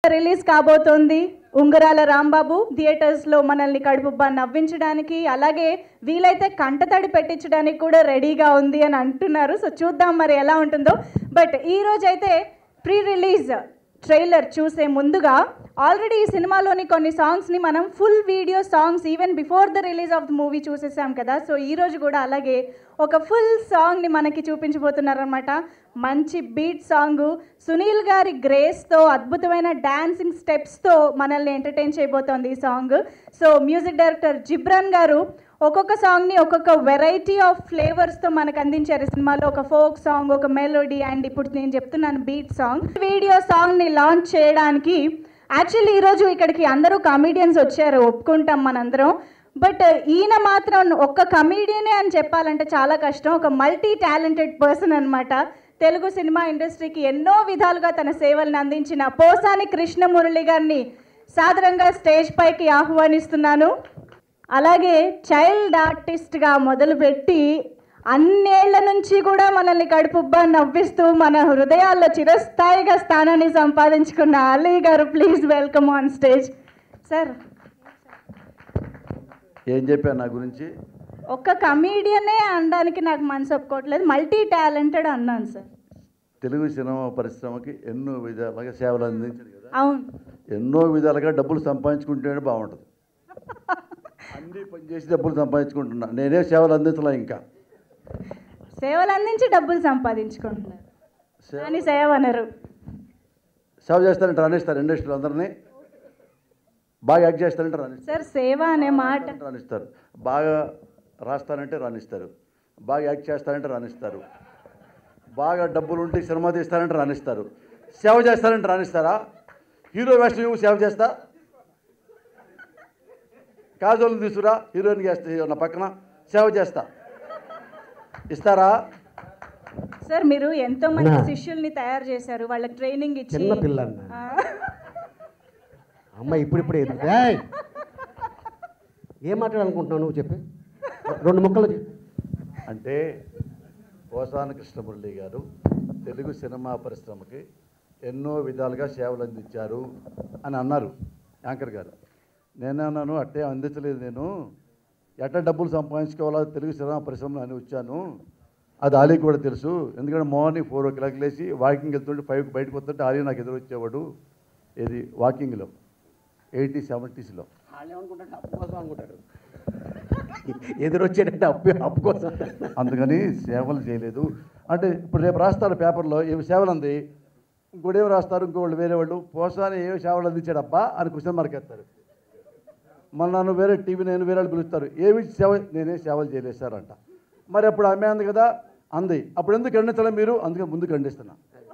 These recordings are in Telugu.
రిలీజ్ కాబోతోంది ఉంగరాల రాంబాబు థియేటర్స్లో మనల్ని కడుపుబ్బా నవ్వించడానికి అలాగే వీలైతే కంటతడి పెట్టించడానికి కూడా రెడీగా ఉంది అని అంటున్నారు సో చూద్దాం మరి ఎలా ఉంటుందో బట్ ఈ రోజైతే ప్రీ రిలీజ్ ట్రైలర్ చూసే ముందుగా ఆల్రెడీ ఈ సినిమాలోని కొన్ని సాంగ్స్ని మనం full video songs even before the release of the movie చూసేసాం కదా సో ఈ రోజు కూడా అలాగే ఒక ఫుల్ సాంగ్ని మనకి చూపించబోతున్నారనమాట మంచి బీట్ సాంగ్ సునీల్ గారి గ్రేస్తో అద్భుతమైన డాన్సింగ్ స్టెప్స్తో మనల్ని ఎంటర్టైన్ చేయబోతోంది ఈ song so music director Ghibran గారు ఒక్కొక్క సాంగ్ని ఒక్కొక్క వెరైటీ ఆఫ్ ఫ్లేవర్స్తో మనకు అందించారు ఈ సినిమాలో ఒక ఫోక్ సాంగ్ ఒక మెలోడీ అండ్ ఇప్పుడు నేను చెప్తున్నాను బీట్ సాంగ్ వీడియో సాంగ్ని లాంచ్ చేయడానికి యాక్చువల్లీ ఈరోజు ఇక్కడికి అందరూ కమీడియన్స్ వచ్చారు ఒప్పుకుంటాం మనందరం బట్ ఈయన మాత్రం ఒక్క కమీడియనే అని చెప్పాలంటే చాలా కష్టం ఒక మల్టీ టాలెంటెడ్ పర్సన్ అనమాట తెలుగు సినిమా ఇండస్ట్రీకి ఎన్నో విధాలుగా తన సేవలను అందించిన పోసాని కృష్ణమురళి గారిని సాదరంగా స్టేజ్ పైకి ఆహ్వానిస్తున్నాను అలాగే చైల్డ్ ఆర్టిస్ట్గా మొదలుపెట్టి అన్నేళ్ల నుంచి కూడా మనల్ని కడుపుబ్బా నవ్విస్తూ మన హృదయాల్లో చిరస్థాయిగా స్థానాన్ని సంపాదించుకున్న అలీ గారు please welcome on stage sir ఏం చెప్పాను నా గురించి ఒక్క కమీడియనే అనడానికి నాకు మనసు ఒప్పుకోవట్లేదు మల్టీ టాలెంటెడ్ అన్నాను సార్ తెలుగు సినిమా పరిశ్రమకి ఎన్నో విధాలుగా సేవలు అందించాడు కదా అవును ఎన్నో విధాలుగా డబ్బులు సంపాదించుకుంటేనే బాగుంటుంది అన్నీ పనిచేసి డబ్బులు సంపాదించుకుంటున్నా నేనే సేవలు అందించలే ఇంకా సేవలు అందించి డబ్బులు సంపాదించుకుంటున్నారు సేవ కానీ సేవ అనరు సేవ చేస్తానంటే రాణిస్తారు ఇండస్ట్రీలో అందరినీ బాగా యాక్ట్ చేస్తానంటే రాణిస్తారు సార్ సేవ అనే మాట రాణిస్తారు బాగా రాస్తానంటే రాణిస్తారు బాగా యాక్ట్ చేస్తానంటే రాణిస్తారు బాగా డబ్బులు ఉంటే సినిమా తీస్తానంటే రాణిస్తారు సేవ చేస్తానంటే రాణిస్తారా హీరో వేస్ట్ నువ్వు సేవ చేస్తా కాజోలు తీసుకురా హీరోయిన్ చేస్తా నా పక్కన సేవ చేస్తా ఇస్తారా సార్ మీరు ఎంతో మంది అన్నా. శిష్యుల్ని తయారు చేశారు వాళ్ళకి ట్రైనింగ్ ఇచ్చి చిన్న పిల్ల అన్న. ఆ, అమ్మ ఇప్పుడిప్పుడే ఎదుగు- ఏయ్! ఏం మాట్లాడాలనుకుంటున్నావు నువ్వు చెప్పి రెండు ముక్కలు చెప్పు. అంటే పోసాన కృష్ణమురళి గారు తెలుగు సినిమా పరిశ్రమకి ఎన్నో విధాలుగా సేవలు అందించారు అని అన్నారు యాంకర్ గారు నేనన్నాను అట్టే అందించలేదు నేను ఎట్ట డబ్బులు సంపాదించుకోవాలో తెలుగు సినిమా పరిశ్రమలో అని వచ్చాను అది ఆలీకి కూడా తెలుసు ఎందుకంటే మార్నింగ్ ఫోర్ ఓ క్లాక్ లేచి వాకింగ్ వెళ్తుంటే ఫైవ్కి బయటకు వస్తుంటే ఆలీ నాకు ఎదురు వచ్చేవాడు ఇది వాకింగ్లో ఎయిటీ సెవెంటీస్లో వాళ్ళు ఏమనుకుంటారు అప్పు కోసం అనుకుంటారు ఎదురొచ్చేటట్టు అప్పు అప్పు కోసం అందుకని సేవలు చేయలేదు అంటే ఇప్పుడు రేపు రాస్తారు పేపర్లో ఏమి సేవలు అంది ఇంకోటి ఏమి రాస్తారు ఇంకోళ్ళు వేరే వాళ్ళు పోసాని ఏమి సేవలు అందించాడబ్బా అని క్వశ్చన్ మార్క్ వేస్తారు మళ్ళీ నన్ను వేరే టీవీ నేను వేరే వాళ్ళు పిలుస్తారు ఏమి సేవ నేనే సేవలు చేయలేదు సార్ అంట మరి అప్పుడు ఆమె అంది కదా అంది అప్పుడు ఎందుకు ఖండించలే మీరు అందుకే ముందు ఖండిస్తున్నా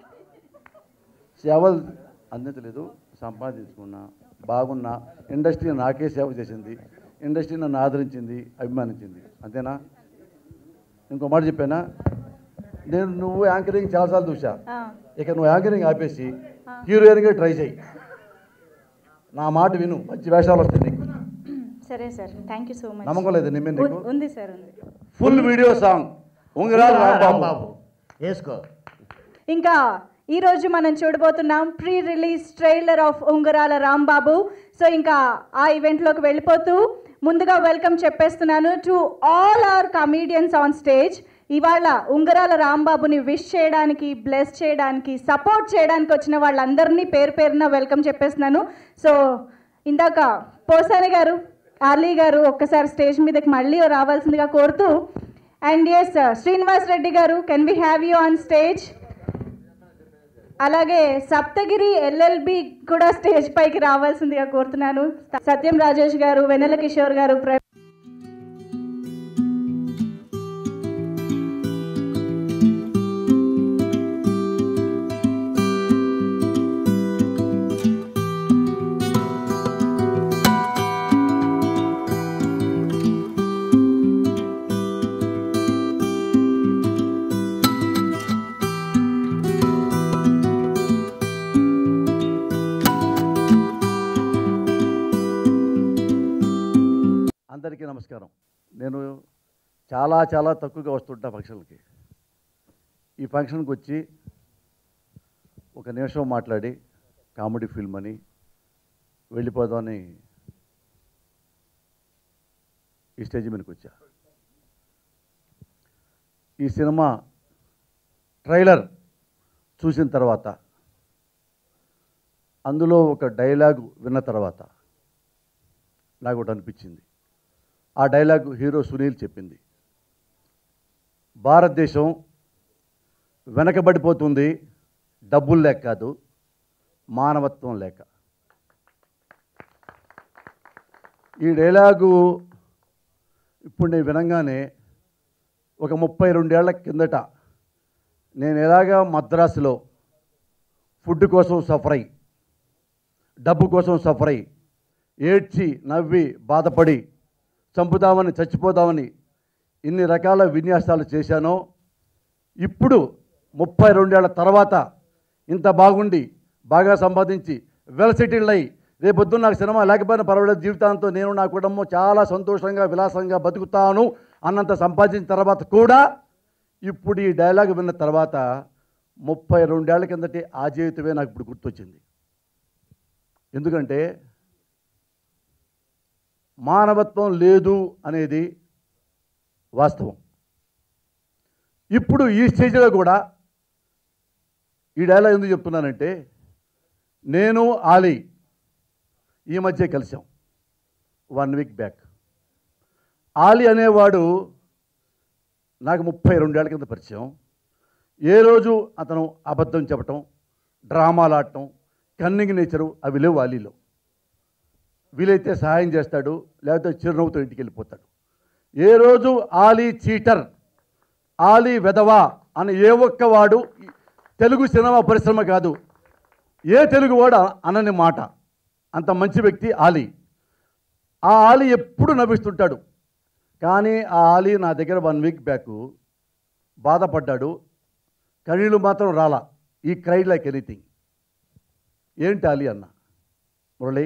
సేవలు అందించలేదు సంపాదించుకున్నా బాగున్నా ఇండస్ట్రీ నాకే సేవ చేసింది ఇండస్ట్రీ నన్ను ఆదరించింది అభిమానించింది అంతేనా ఇంకో మాట చెప్పానా నేను నువ్వు యాంకరింగ్ చాలాసార్లు చూసా ఆ, ఇక నువ్వు యాంకరింగ్ ఆపేసి హీరోయిన్గా ట్రై చేయి నా మాట విను మంచి వేషాలు వస్తాయి నీకు సరే sir thank you so much నమ్మకం లేదు నీ మీద నీకు ఉంది సార్ ఉంది ఫుల్ వీడియో సాంగ్ ఉంగరాలు రాంబాబు రాంబాబు వేసుకో ఇంకా ఈ రోజు మనం చూడబోతున్నాం ప్రీ రిలీజ్ ట్రైలర్ ఆఫ్ ఉంగరాల రాంబాబు సో ఇంకా ఆ ఈవెంట్లోకి వెళ్ళిపోతూ ముందుగా వెల్కమ్ చెప్పేస్తున్నాను to all our comedians on stage ఇవాళ ఉంగరాల రాంబాబుని విష్ చేయడానికి బ్లెస్ చేయడానికి సపోర్ట్ చేయడానికి వచ్చిన వాళ్ళందరినీ పేరు పేరున వెల్కమ్ చెప్పేస్తున్నాను సో ఇందాక పోసాని గారు ఆర్లీ గారు ఒక్కసారి స్టేజ్ మీదకి మళ్ళీ రావాల్సిందిగా కోరుతూ and yes Srinivas Reddy garu can we have you on stage అలాగే సప్తగిరి ఎల్ఎల్బి కూడా స్టేజ్ పైకి రావాల్సిందిగా కోరుతున్నాను సత్యం రాజేష్ గారు వెన్నెల కిషోర్ గారు ప్ర- అందరికీ నమస్కారం నేను చాలా చాలా తక్కువగా వస్తుంటా ఫంక్షన్లకి ఈ ఫంక్షన్కి వచ్చి ఒక నిమిషం మాట్లాడి కామెడీ ఫిల్మ్ అని వెళ్ళిపోదామని ఈ స్టేజ్ మీదకి వచ్చా ఈ సినిమా ట్రైలర్ చూసిన తర్వాత అందులో ఒక డైలాగ్ విన్న తర్వాత నాకు ఒకటి అనిపించింది ఆ డైలాగ్ హీరో సునీల్ చెప్పింది భారతదేశం వెనకబడిపోతుంది డబ్బులు లేక కాదు మానవత్వం లేక ఈ డైలాగు ఇప్పుడు నేను వినంగానే ఒక ముప్పై రెండేళ్ల కిందట నేను ఎలాగా మద్రాసులో ఫుడ్ కోసం సఫర్ అయ్యి డబ్బు కోసం సఫర్ అయ్యి ఏడ్చి నవ్వి బాధపడి చంపుదామని చచ్చిపోదామని ఇన్ని రకాల విన్యాసాలు చేశానో ఇప్పుడు ముప్పై రెండేళ్ల తర్వాత ఇంత బాగుండి బాగా సంపాదించి వెల్ సెటిల్డ్ అయ్యి రేపొద్దున నాకు సినిమా లేకపోయినా పర్వాలేదు జీవితాంతో నేను నా కుటుంబం చాలా సంతోషంగా విలాసంగా బతుకుతాను అన్నంత సంపాదించిన తర్వాత కూడా ఇప్పుడు ఈ డైలాగ్ విన్న తర్వాత ముప్పై రెండేళ్ల కిందటి ఆ జీవితమే నాకు ఇప్పుడు గుర్తొచ్చింది ఎందుకంటే మానవత్వం లేదు అనేది వాస్తవం ఇప్పుడు ఈ స్టేజ్లో కూడా ఈ డైలాగ్ ఎందుకు చెప్తున్నానంటే నేను ఆలీ ఈ మధ్య కలిసాం వన్ వీక్ బ్యాక్ ఆలీ అనేవాడు నాకు ముప్పై రెండేళ్ల కింద పరిచయం ఏ రోజు అతను అబద్ధం చెప్పటం డ్రామాలు ఆడటం కన్నింగ్ నేచరు అవి లేవు ఆలీలో వీలైతే సహాయం చేస్తాడు లేకపోతే చిరునవ్వుతో ఇంటికి వెళ్ళిపోతాడు ఏ రోజు ఆలీ చీటర్ ఆలీ వెధవా అని ఏ ఒక్క వాడు తెలుగు సినిమా పరిశ్రమ కాదు ఏ తెలుగు వాడు అనని మాట అంత మంచి వ్యక్తి ఆలీ ఆ ఆలీ ఎప్పుడు నవ్విస్తుంటాడు కానీ ఆ ఆలీ నా దగ్గర వన్ వీక్ బ్యాక్ బాధపడ్డాడు కనీళ్ళు మాత్రం రాలా ఈ క్రై లైక్ ఎనీథింగ్ ఏంటి ఆలీ అన్న మురళి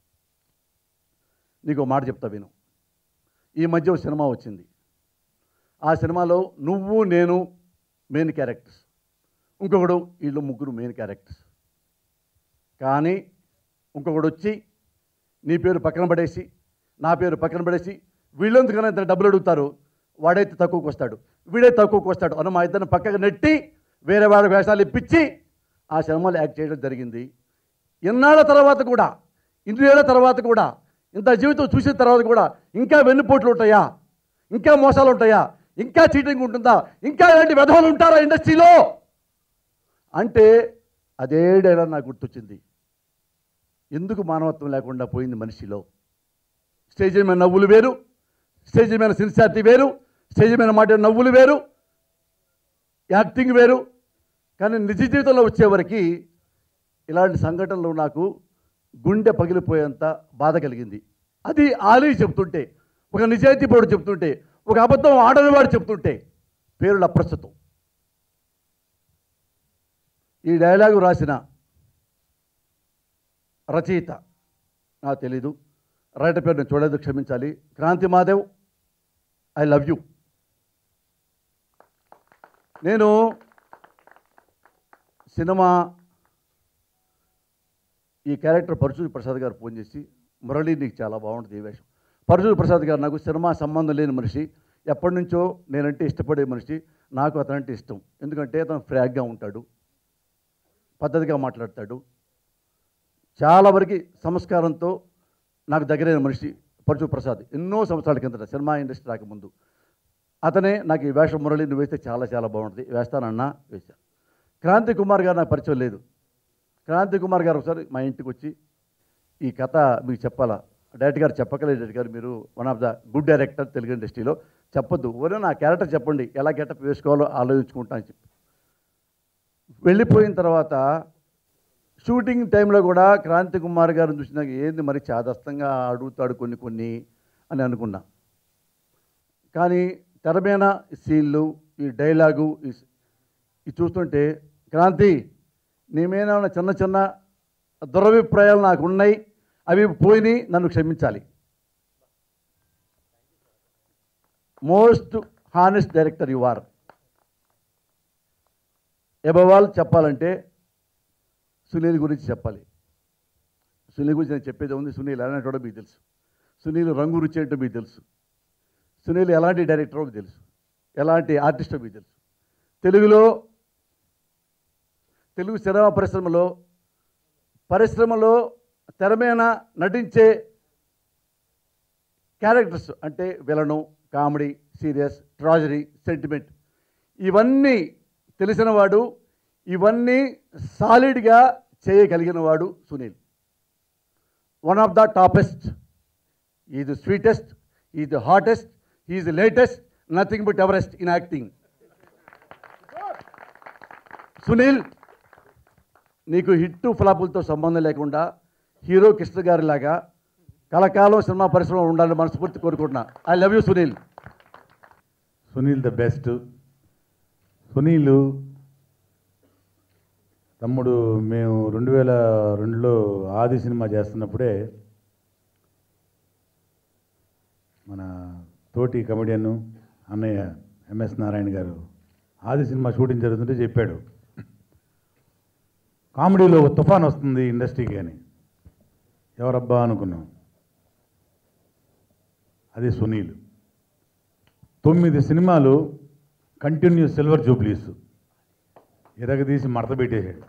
నీకు మాట చెప్తా విను ఈ మధ్య ఒక సినిమా వచ్చింది ఆ సినిమాలో నువ్వు నేను మెయిన్ క్యారెక్టర్స్ ఇంకొకడు వీళ్ళు ముగ్గురు మెయిన్ క్యారెక్టర్స్ కానీ ఇంకొకడు వచ్చి నీ పేరు పక్కన పడేసి నా పేరు పక్కన పడేసి వీళ్ళెందుకైనా ఇద్దరు డబ్బులు అడుగుతారు వాడైతే తక్కువకు వస్తాడు వీడైతే తక్కువకు వస్తాడు అని మా ఇద్దరిని పక్కకు నెట్టి వేరే వాడి వేషాలు ఇప్పించి ఆ సినిమాలో యాక్ట్ చేయడం జరిగింది ఇన్నాళ్ళ తర్వాత కూడా ఇన్నేళ్ల తర్వాత కూడా ఇంత జీవితం చూసిన తర్వాత కూడా ఇంకా వెన్నుపోట్లు ఉంటాయా ఇంకా మోసాలు ఉంటాయా ఇంకా చీటింగ్ ఉంటుందా ఇంకా ఇలాంటి విధవలు ఉంటారా ఇండస్ట్రీలో అంటే అదే డైలాగ్ నాకు గుర్తొచ్చింది ఎందుకు మానవత్వం లేకుండా పోయింది మనిషిలో స్టేజ్ మీద నవ్వులు వేరు స్టేజ్ మీద సిన్సియారిటీ వేరు స్టేజ్ మీద మాట నవ్వులు వేరు యాక్టింగ్ వేరు కానీ నిజ జీవితంలో వచ్చేవరకు ఇలాంటి సంఘటనలు నాకు గుండె పగిలిపోయేంత బాధ కలిగింది అది ఆలీ చెప్తుంటే ఒక నిజాయితీ పౌడు చెప్తుంటే ఒక అబద్ధం ఆడని వాడు చెప్తుంటే పేరులు అప్రస్తుతం ఈ డైలాగు రాసిన రచయిత నాకు తెలీదు రైటర్ పేరు నేను చూడలేదు క్షమించాలి Kranthi Madhav I love you నేను సినిమా ఈ క్యారెక్టర్ పరశురి ప్రసాద్ గారు ఫోన్ చేసి మురళి నీకు చాలా బాగుంటుంది ఈ వేషం పరశురి ప్రసాద్ గారు నాకు సినిమా సంబంధం లేని మనిషి ఎప్పటి నుంచో నేనంటే ఇష్టపడే మనిషి నాకు అతనంటే ఇష్టం ఎందుకంటే అతను ఫ్రాగ్గా ఉంటాడు పద్ధతిగా మాట్లాడతాడు చాలా వరకు సంస్కారంతో నాకు దగ్గరైన మనిషి పరశు ప్రసాద్ ఎన్నో సంవత్సరాల కిందట సినిమా ఇండస్ట్రీ రాకముందు అతనే నాకు ఈ వేషం మురళి నువ్వు వేస్తే చాలా చాలా బాగుంటుంది వేస్తానన్నా వేశా క్రాంతి కుమార్ గారు నాకు పరిచయం లేదు క్రాంతి కుమార్ గారు ఒకసారి మా ఇంటికి వచ్చి ఈ కథ మీకు చెప్పాలా డైరెక్టర్ గారు చెప్పకలేదు డైరెక్టర్ గారు మీరు one of the good director Telugu ఇండస్ట్రీలో చెప్పొద్దు ఓరే నా క్యారెక్టర్ చెప్పండి ఎలా గెటప్ వేసుకోవాలో ఆలోచించుకుంటా అని చెప్పి వెళ్ళిపోయిన తర్వాత షూటింగ్ టైంలో కూడా క్రాంతి కుమార్ గారిని చూసి నాకు ఏంది మరి చాదస్తంగా అడుగుతాడు కొన్ని కొన్ని అని అనుకున్నా కానీ తెర మీద ఈ సీన్లు ఈ డైలాగు ఈ ఇది చూస్తుంటే క్రాంతి నీ మీద ఉన్న చిన్న చిన్న దురభిప్రాయాలు నాకు ఉన్నాయి అవి పోయినాయి నన్ను క్షమించాలి most honest director you are above all చెప్పాలంటే సునీల్ గురించి చెప్పాలి సునీల్ గురించి నేను చెప్పేది ఉంది సునీల్ ఎలాంటి మీకు తెలుసు సునీల్ రంగు రుచి ఏంటో మీకు తెలుసు సునీల్ ఎలాంటి డైరెక్టరో మీకు తెలుసు ఎలాంటి ఆర్టిస్టో మీకు తెలుసు తెలుగులో తెలుగు సినిమా పరిశ్రమలో పరిశ్రమలో తెర మీద నటించే క్యారెక్టర్స్ అంటే villain comedy serious tragedy sentiment ఇవన్నీ తెలిసినవాడు ఇవన్నీ సాలిడ్గా చేయగలిగిన వాడు Sunil one of the toppest ఈ ది స్వీటెస్ట్ ఈ ది హాటెస్ట్ ఈ the latest nothing but Everest in acting Sunil నీకు హిట్టు ఫ్లాపులతో సంబంధం లేకుండా హీరో కృష్ణ గారి లాగా కలకాలం సినిమా పరిశ్రమ ఉండాలని మనస్ఫూర్తి కోరుకుంటున్నా I love you Sunil Sunil the best Sunil తమ్ముడు మేము రెండు వేల రెండులో ఆది సినిమా చేస్తున్నప్పుడే మన తోటి కమెడియన్ అన్నయ్య ఎంఎస్ నారాయణ గారు ఆది సినిమా షూటింగ్ జరుగుతుంటే చెప్పాడు కామెడీలో ఒక తుఫాన్ వస్తుంది ఇండస్ట్రీకి అని ఎవరబ్బా అనుకున్నాం అది సునీల్ తొమ్మిది సినిమాలు కంటిన్యూ సిల్వర్ జూబ్లీస్ ఇరగదీసి మడత పెట్టేశాడు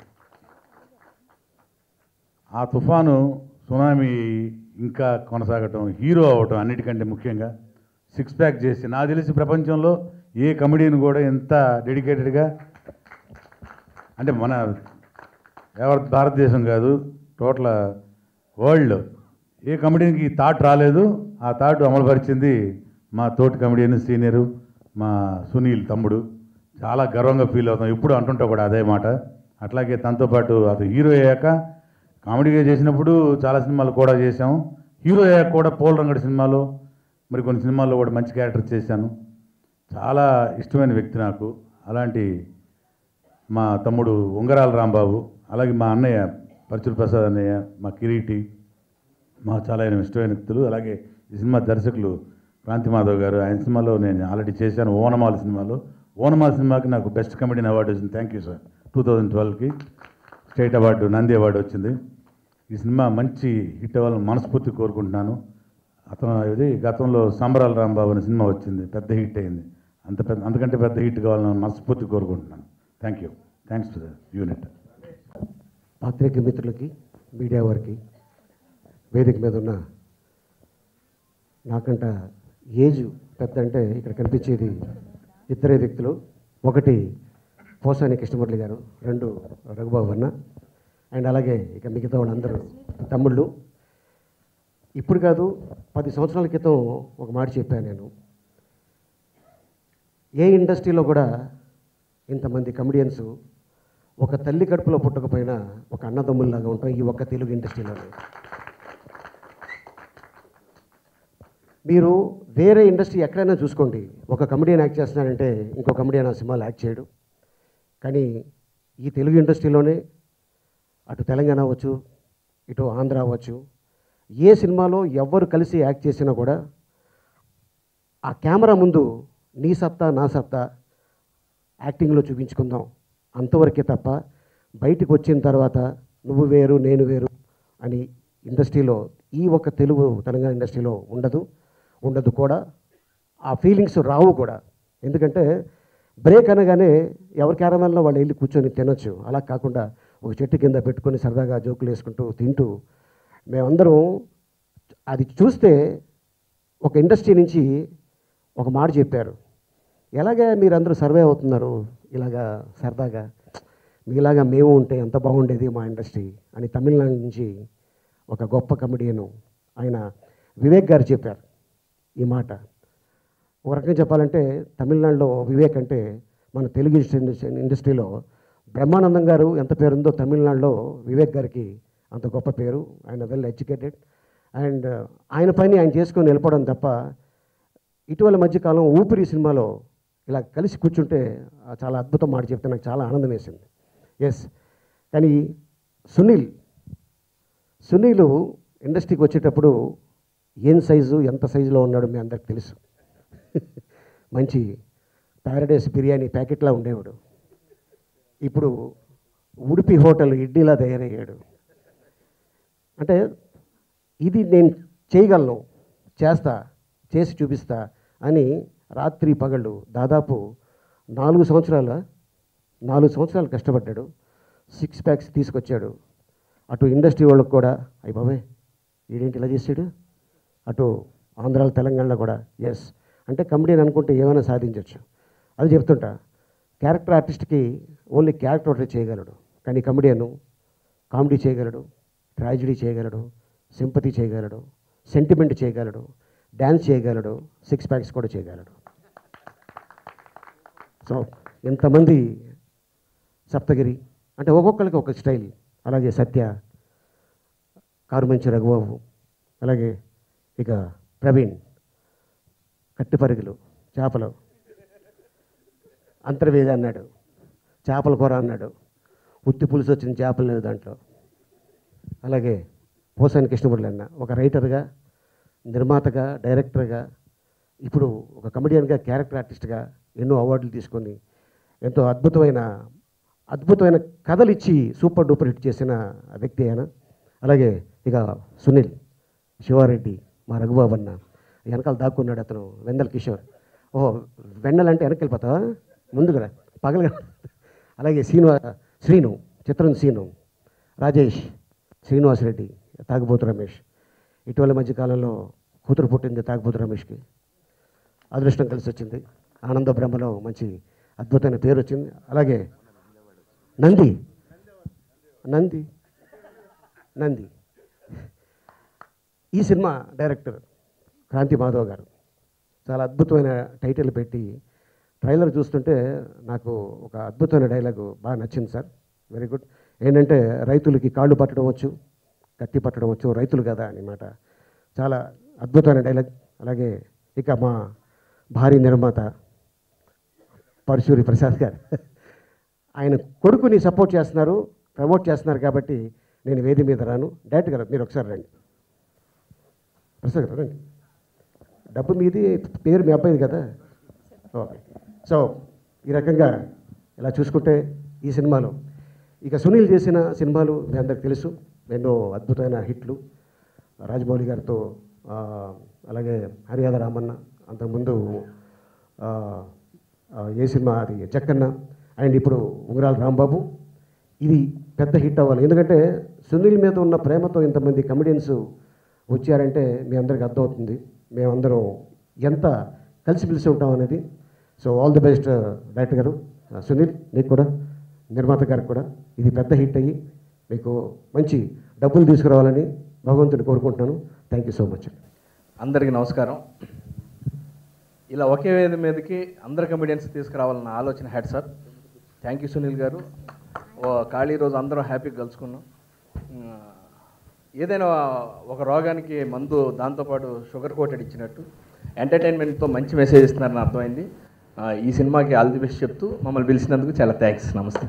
ఆ తుఫాను సునామీ ఇంకా కొనసాగటం హీరో అవటం అన్నిటికంటే ముఖ్యంగా సిక్స్ ప్యాక్ చేసి నాకు తెలిసి ప్రపంచంలో ఏ కమెడీని కూడా ఎంత డెడికేటెడ్గా అంటే మన ఎవరి భారతదేశం కాదు టోటల్ వరల్డ్ ఏ కమెడీకి ఈ థాట్ రాలేదు ఆ థాట్ అమలుపరిచింది మా తోటి కమెడియన్ సీనియరు మా సునీల్ తమ్ముడు చాలా గర్వంగా ఫీల్ అవుతాం ఇప్పుడు అంటుంటా కూడా అదే మాట అట్లాగే తనతో పాటు అది హీరో అయ్యాక కామెడీగా చేసినప్పుడు చాలా సినిమాలు కూడా చేశాం హీరో అయ్యాక కూడా పోల్ రంగడి సినిమాలో మరి కొన్ని సినిమాల్లో కూడా మంచి క్యారెక్టర్ చేశాను చాలా ఇష్టమైన వ్యక్తి నాకు అలాంటి మా తమ్ముడు ఉంగరాల రాంబాబు అలాగే మా అన్నయ్య పరచుల ప్రసాద్ అన్నయ్య మా కిరీటి మా చాలా ఆయన ఇష్టమైన వ్యక్తులు అలాగే ఈ సినిమా దర్శకులు క్రాంతి మాధవ్ గారు ఆయన సినిమాలో నేను ఆల్రెడీ చేశాను ఓనమాల సినిమాలో ఓనమాల సినిమాకి నాకు బెస్ట్ కమెడీని అవార్డు వచ్చింది thank you sir two thousand ట్వెల్వ్కి స్టేట్ అవార్డు నంది అవార్డు వచ్చింది ఈ సినిమా మంచి హిట్ అవ్వాలని మనస్ఫూర్తి కోరుకుంటున్నాను అతను ఇది గతంలో సంబరాల రాంబాబు అనే సినిమా వచ్చింది పెద్ద హిట్ అయింది అంత పెద్ద అంతకంటే పెద్ద హిట్ కావాలని మనస్ఫూర్తి కోరుకుంటున్నాను thank you thanks to the unit పాత్రిక మిత్రులకి మీడియా వారికి వేదిక మీద ఉన్న నాకంట ఏజ్ పెద్ద అంటే ఇక్కడ కనిపించేది ఇద్దరే వ్యక్తులు ఒకటి పోసాని కృష్ణమురళి గారు రెండు రఘుబాబు అన్న అండ్ అలాగే ఇక మిగతా వాళ్ళందరూ తమ్ముళ్ళు ఇప్పుడు కాదు పది సంవత్సరాల క్రితం ఒక మాట చెప్పాను నేను ఏ ఇండస్ట్రీలో కూడా ఇంతమంది కమెడియన్స్ ఒక తల్లి కడుపులో పుట్టకపోయినా ఒక అన్నదమ్ముల్లాగా ఉంటాం ఈ ఒక్క తెలుగు ఇండస్ట్రీలోనే మీరు వేరే ఇండస్ట్రీ ఎక్కడైనా చూసుకోండి ఒక కమెడియన్ యాక్ట్ చేస్తున్నాడంటే ఇంకో కమెడియన్ ఆ సినిమాలో యాక్ట్ చేయడు కానీ ఈ తెలుగు ఇండస్ట్రీలోనే అటు తెలంగాణ అవ్వచ్చు ఇటు ఆంధ్ర అవ్వచ్చు ఏ సినిమాలో ఎవరు కలిసి యాక్ట్ చేసినా కూడా ఆ కెమెరా ముందు నీ సత్తా నా సత్తా యాక్టింగ్లో చూపించుకుందాం అంతవరకే తప్ప బయటికి వచ్చిన తర్వాత నువ్వు వేరు నేను వేరు అని ఇండస్ట్రీలో ఈ ఒక్క తెలుగు తెలంగాణ ఇండస్ట్రీలో ఉండదు ఉండదు కూడా ఆ ఫీలింగ్స్ రావు కూడా ఎందుకంటే బ్రేక్ అనగానే ఎవరి క్యారమెల్లో వాళ్ళు వెళ్ళి కూర్చొని తినొచ్చు అలా కాకుండా ఒక చెట్టు కింద పెట్టుకొని సరదాగా జోకులు వేసుకుంటూ తింటూ మేమందరం అది చూస్తే ఒక ఇండస్ట్రీ నుంచి ఒక మాట చెప్పారు ఎలాగా మీరందరూ సర్వే అవుతున్నారు ఇలాగా సరదాగా మీలాగా మేము ఉంటే ఎంత బాగుండేది మా ఇండస్ట్రీ అని తమిళనాడు నుంచి ఒక గొప్ప కమెడియను ఆయన వివేక్ గారు చెప్పారు ఈ మాట ఒక రకంగా చెప్పాలంటే తమిళనాడులో వివేక్ అంటే మన తెలుగు ఇండస్ట్రీ ఇండస్ట్రీలో బ్రహ్మానందం గారు ఎంత పేరుందో తమిళనాడులో వివేక్ గారికి అంత గొప్ప పేరు ఆయన వెల్ ఎడ్యుకేటెడ్ అండ్ ఆయన పని ఆయన చేసుకొని వెళ్ళిపోవడం తప్ప ఇటీవల మధ్యకాలం ఊపిరి సినిమాలో ఇలా కలిసి కూర్చుంటే ఆ చాలా అద్భుతం మాట చెప్తే నాకు చాలా ఆనందం వేసింది ఎస్ కానీ సునీల్ సునీలు ఇండస్ట్రీకి వచ్చేటప్పుడు ఏం సైజు ఎంత సైజులో ఉన్నాడో మీ అందరికి తెలుసు మంచి ప్యారడైస్ బిర్యానీ ప్యాకెట్లా ఉండేవాడు ఇప్పుడు ఉడిపి హోటల్ ఇడ్లీలా తయారయ్యాడు అంటే ఇది నేను చేయగలను చేస్తా చేసి చూపిస్తా అని రాత్రి పగళ్ళు దాదాపు నాలుగు సంవత్సరాల నాలుగు సంవత్సరాలు కష్టపడ్డాడు సిక్స్ ప్యాక్స్ తీసుకొచ్చాడు అటు ఇండస్ట్రీ వాళ్ళకు కూడా అయ్యి బాబాయ్ వీడేంటి ఇలా చేసాడు అటు ఆంధ్రాలో తెలంగాణలో కూడా ఎస్ అంటే కమెడీని అనుకుంటే ఏమైనా సాధించవచ్చు అది చెప్తుంటా క్యారెక్టర్ ఆర్టిస్ట్కి ఓన్లీ క్యారెక్టర్ ఒకటి చేయగలడు కానీ కమెడియన్ కామెడీ చేయగలడు ట్రాజిడీ చేయగలడు సింపతి చేయగలడు సెంటిమెంట్ చేయగలడు డ్యాన్స్ చేయగలడు సిక్స్ ప్యాక్స్ కూడా చేయగలడు సో ఇంతమంది సప్తగిరి అంటే ఒక్కొక్కరికి ఒక స్టైల్ అలాగే సత్య కారుమంచి రఘుబాబు అలాగే ఇక ప్రవీణ్ కట్టిపరుగులు చేపలు అంతర్వేద అన్నాడు చేపల కూర అన్నాడు ఉత్తి పులుసు వచ్చిన చేపలు లేవు దాంట్లో అలాగే పోసాని కృష్ణమురళి అన్న ఒక రైటర్గా నిర్మాతగా డైరెక్టర్గా ఇప్పుడు ఒక కమెడియన్గా క్యారెక్టర్ ఆర్టిస్ట్గా ఎన్నో అవార్డులు తీసుకొని ఎంతో అద్భుతమైన అద్భుతమైన కథలు ఇచ్చి సూపర్ డూపర్ హిట్ చేసిన వ్యక్తి ఆయన అలాగే ఇక సునీల్ శివారెడ్డి మా రఘుబాబు అన్న వెనకాల దాక్కున్నాడు అతను వెన్నెల కిషోర్ ఓ వెన్నెల అంటే వెనక్కి వెళ్ళిపోతావా ముందుగా పగలగా అలాగే శ్రీనివా శ్రీను చిత్రం శ్రీను రాజేష్ శ్రీనివాసరెడ్డి తాగుబోతు రమేష్ ఇటీవల మధ్య కాలంలో కూతురు పుట్టింది తాగుబోతు రమేష్కి అదృష్టం కలిసి వచ్చింది ఆనంద బ్రహ్మలో మంచి అద్భుతమైన పేరు వచ్చింది అలాగే నంది నంది నంది ఈ సినిమా డైరెక్టర్ క్రాంతి మాధవ్ గారు చాలా అద్భుతమైన టైటిల్ పెట్టి ట్రైలర్ చూస్తుంటే నాకు ఒక అద్భుతమైన డైలాగు బాగా నచ్చింది సార్ వెరీ గుడ్ ఏంటంటే రైతులకి కాళ్ళు పట్టడం వచ్చు కత్తి పట్టడం వచ్చు రైతులు కదా అని మాట చాలా అద్భుతమైన డైలాగ్ అలాగే ఇక మా భారీ నిర్మాత పరశూరి ప్రసాద్ గారు ఆయన కొడుకుని సపోర్ట్ చేస్తున్నారు ప్రమోట్ చేస్తున్నారు కాబట్టి నేను వేది మీద రాను డైరెక్ట్ గారు మీరు ఒకసారి రండి ప్రసాద్ గారు రండి డబ్బు మీది పేరు మీ అబ్బాయిది కదా ఓకే సో ఈ రకంగా ఇలా చూసుకుంటే ఈ సినిమాలో ఇక సునీల్ చేసిన సినిమాలు మీ అందరికి తెలుసు ఎన్నో అద్భుతమైన హిట్లు రాజమౌళి గారితో ఆ, అలాగే హరియాద రామన్న అంతకుముందు ఆ, ఆ, ఏ సినిమా అది జక్కన్న అండ్ ఇప్పుడు ఉంగరాల రాంబాబు ఇది పెద్ద హిట్ అవ్వాలి ఎందుకంటే సునీల్ మీద ఉన్న ప్రేమతో ఇంతమంది కమెడియన్స్ వచ్చారంటే మీ అందరికి అర్థమవుతుంది మేమందరం ఎంత కలిసిమెలిసి ఉంటాం అనేది so all the best director garu ఆ, సునీల్ నీకు కూడా నిర్మాత గారికి కూడా ఇది పెద్ద హిట్ అయ్యి మీకు మంచి డబ్బులు తీసుకురావాలని భగవంతుని కోరుకుంటున్నాను థ్యాంక్ యూ సో మచ్ అందరికీ నమస్కారం ఇలా ఒకే వేది మీదకి అందరు కమెడియన్స్ తీసుకురావాలన్న ఆలోచన had sir thank you Sunil garu ఓ ఖాళీ రోజు అందరం హ్యాపీగా కలుసుకున్నాం ఉమ్, ఏదైనా ఒక రోగానికి మందు దాంతోపాటు షుగర్ కోటెడ్ ఇచ్చినట్టు ఎంటర్టైన్మెంట్తో మంచి మెసేజ్ ఇస్తున్నారని అర్థమైంది ఆ, ఈ సినిమాకి ఆల్ ది బెస్ట్ చెప్తూ మమ్మల్ని పిలిచినందుకు చాలా థ్యాంక్స్ నమస్తే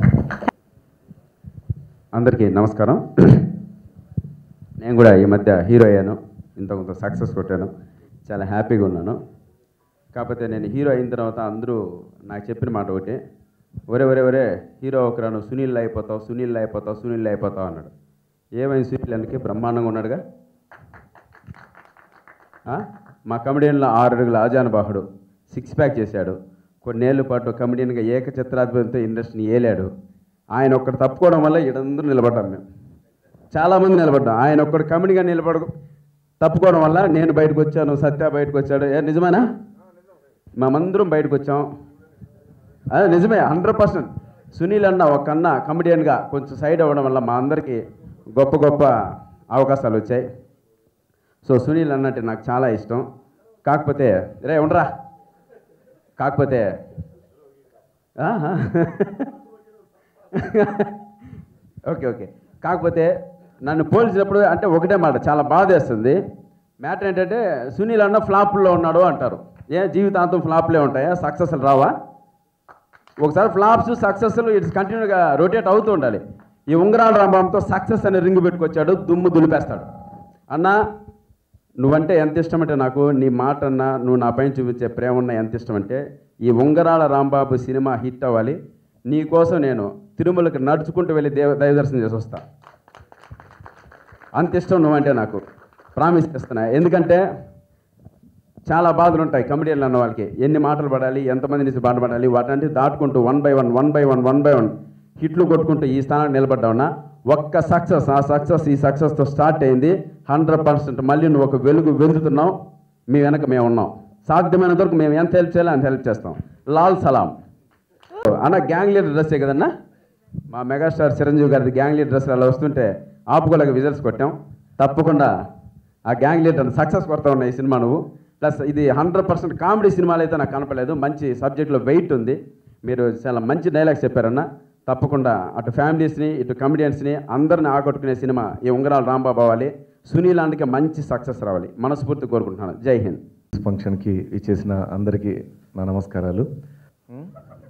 అందరికీ నమస్కారం నేను కూడా ఈ మధ్య హీరో అయ్యాను ఇంత కొంత సక్సెస్ కొట్టాను చాలా హ్యాపీగా ఉన్నాను కాకపోతే నేను హీరో అయిన తర్వాత అందరూ నాకు చెప్పిన మాట ఒకటి ఒరే ఒరే ఒరే హీరో ఒకరా నువ్వు సునీల్ అయిపోతావు సునీల్ అయిపోతావు సునీల్ అయిపోతావు అన్నాడు ఏమైంది సునీల్ అందుకే బ్రహ్మాండంగా ఉన్నాడుగా ఆ? మా కమెడియన్లో ఆరు అడుగుల ఆజానుబాహుడు సిక్స్ ప్యాక్ చేశాడు కొన్నేళ్ల పాటు కమెడియన్గా ఏకచిత్రాధిపతితో ఇండస్ట్రీని ఏలాడు ఆయన ఒక్కడు తప్పుకోవడం వల్ల ఇడందరూ నిలబడ్డాం మేము చాలామంది నిలబడ్డాం ఆయన ఒక్కడు కమెడీగా నిలబడ తప్పుకోవడం వల్ల నేను బయటకు వచ్చాను సత్య బయటకు వచ్చాడు ఏ నిజమేనా మేమందరం బయటకు వచ్చాం అదే నిజమే హండ్రెడ్ పర్సెంట్ సునీల్ అన్న ఒక అన్న కమెడియన్గా కొంచెం సైడ్ అవ్వడం వల్ల మా అందరికీ గొప్ప గొప్ప అవకాశాలు వచ్చాయి సో సునీల్ అన్నట్టు నాకు చాలా ఇష్టం కాకపోతే రే ఉండరా కాకపోతే ఆహా. ఓకే ఓకే కాకపోతే నన్ను పోల్చినప్పుడు అంటే ఒకటే మాట చాలా బాధేస్తుంది మ్యాటర్ ఏంటంటే సునీల్ అన్న ఫ్లాప్లో ఉన్నాడు అంటారు ఏ జీవితాంతం ఫ్లాప్లే ఉంటాయా సక్సెస్లు రావా ఒకసారి ఫ్లాప్స్ సక్సెస్లు ఇట్స్ కంటిన్యూగా రొటేట్ అవుతూ ఉండాలి ఈ ఉంగరాల రాంబాబుతో సక్సెస్ అనే రింగ్ పెట్టుకొచ్చాడు దుమ్ము దులిపేస్తాడు అన్న నువ్వంటే ఎంత ఇష్టం అంటే నాకు నీ మాట అన్నా నువ్వు నా పైన చూపించే ప్రేమ ఉన్న ఎంత ఇష్టం అంటే ఈ ఉంగరాల రాంబాబు సినిమా హిట్ అవ్వాలి నీ కోసం నేను తిరుమలకి నడుచుకుంటూ వెళ్ళి దేవ దైవ దర్శనం చేసి వస్తా అంత ఇష్టం నువ్వంటే నాకు ప్రామిస్ చేస్తున్నా ఎందుకంటే చాలా బాధలు ఉంటాయి కమెడియన్లు అన్న వాళ్ళకి ఎన్ని మాటలు పడాలి ఎంతమంది నుంచి బాధ పడాలి వాటంటే దాటుకుంటూ one by one one by one one by one హిట్లు కొట్టుకుంటూ ఈ స్థానానికి నిలబడ్డావునా ఒక్క సక్సెస్ ఆ సక్సెస్ ఈ సక్సెస్తో స్టార్ట్ అయింది హండ్రెడ్ పర్సెంట్ మళ్ళీ నువ్వు ఒక వెలుగు వెలుగుతున్నావు మీ వెనక మేము ఉన్నాం సాధ్యమైనంత వరకు మేము ఎంత హెల్ప్ చేయాలో అంత హెల్ప్ చేస్తాం లాల్ సలాం అన్న గ్యాంగ్ లీడర్ డ్రెస్సే కదన్నా మా మెగాస్టార్ చిరంజీవి గారి గ్యాంగ్ లీడర్ డ్రెస్ అలా వస్తుంటే ఆపుకోలేక విజల్స్ కొట్టాం తప్పకుండా ఆ గ్యాంగ్ లీడర్ సక్సెస్ కొడతా ఉన్నాయి ఈ సినిమా నువ్వు ప్లస్ ఇది హండ్రెడ్ పర్సెంట్ కామెడీ సినిమాలు అయితే నాకు కనపడలేదు మంచి సబ్జెక్ట్లో వెయిట్ ఉంది మీరు చాలా మంచి డైలాగ్స్ చెప్పారన్న తప్పకుండా అటు ఫ్యామిలీస్ని ఇటు కమెడియన్స్ని అందరిని ఆకట్టుకునే సినిమా ఈ ఉంగరాలు రాంబాబు అవ్వాలి సునీలాంటికి మంచి సక్సెస్ రావాలి మనస్ఫూర్తి కోరుకుంటున్నాను జై హింద్ ఫంక్షన్కి ఇచ్చేసిన అందరికీ నా నమస్కారాలు ఉం?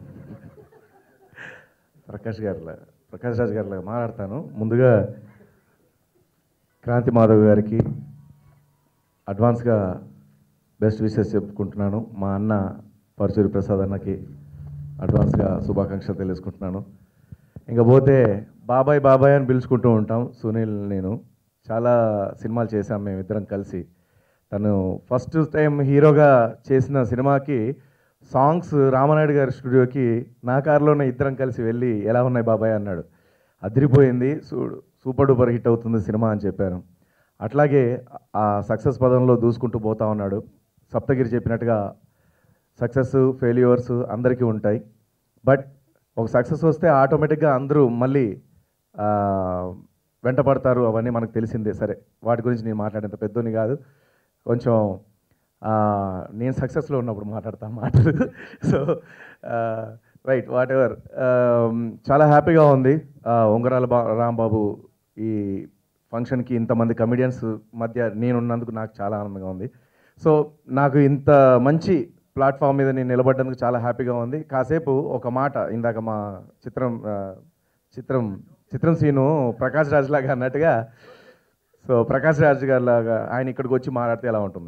ప్రకాష్ గారిలా ప్రకాష్ రాజ్ గారిలా మాట్లాడతాను ముందుగా క్రాంతి మాధవ్ గారికి అడ్వాన్స్గా బెస్ట్ విషెస్ చెప్పుకుంటున్నాను మా అన్న పరచూరి ప్రసాద్ అన్నకి అడ్వాన్స్గా శుభాకాంక్షలు తెలుసుకుంటున్నాను ఇంకా పోతే బాబాయ్ బాబాయ్ అని పిలుచుకుంటూ ఉంటాం సునీల్ నేను చాలా సినిమాలు చేశాం మేము ఇద్దరం కలిసి తను ఫస్ట్ టైం హీరోగా చేసిన సినిమాకి సాంగ్స్ రామనాయుడు గారి స్టూడియోకి నా కారులోనే ఇద్దరం కలిసి వెళ్ళి ఎలా ఉన్నాయి బాబాయ్ అన్నాడు అదిరిపోయింది సూడు సూపర్ డూపర్ హిట్ అవుతుంది సినిమా అని చెప్పాను అట్లాగే ఆ సక్సెస్ పదంలో దూసుకుంటూ పోతా ఉన్నాడు సప్తగిరి చెప్పినట్టుగా సక్సెస్ ఫెయిల్యూర్స్ అందరికీ ఉంటాయి బట్ ఒక సక్సెస్ వస్తే ఆటోమేటిక్గా అందరూ మళ్ళీ ఆ, వెంట పడతారు అవన్నీ మనకు తెలిసిందే సరే వాటి గురించి నేను మాట్లాడేంత పెద్దోని కాదు కొంచెం ఆ, నేను సక్సెస్లో ఉన్నప్పుడు మాట్లాడతా మాటలు సో రైట్ వాట్ ఎవర్ చాలా హ్యాపీగా ఉంది ఆ, ఉంగరాల బా రాంబాబు ఈ ఫంక్షన్కి ఇంతమంది కమెడియన్స్ మధ్య నేనున్నందుకు నాకు చాలా ఆనందంగా ఉంది సో నాకు ఇంత మంచి ప్లాట్ఫామ్ మీద నేను నిలబడ్డందుకు చాలా హ్యాపీగా ఉంది కాసేపు ఒక మాట ఇందాక మా చిత్రం ఆ, చిత్రం చిత్రం సీను ప్రకాష్ రాజ్ లాగా అన్నట్టుగా సో ప్రకాష్ రాజ్ గారి లాగా ఆయన ఇక్కడికి వచ్చి మాట్లాడితే ఎలా ఉంటుంది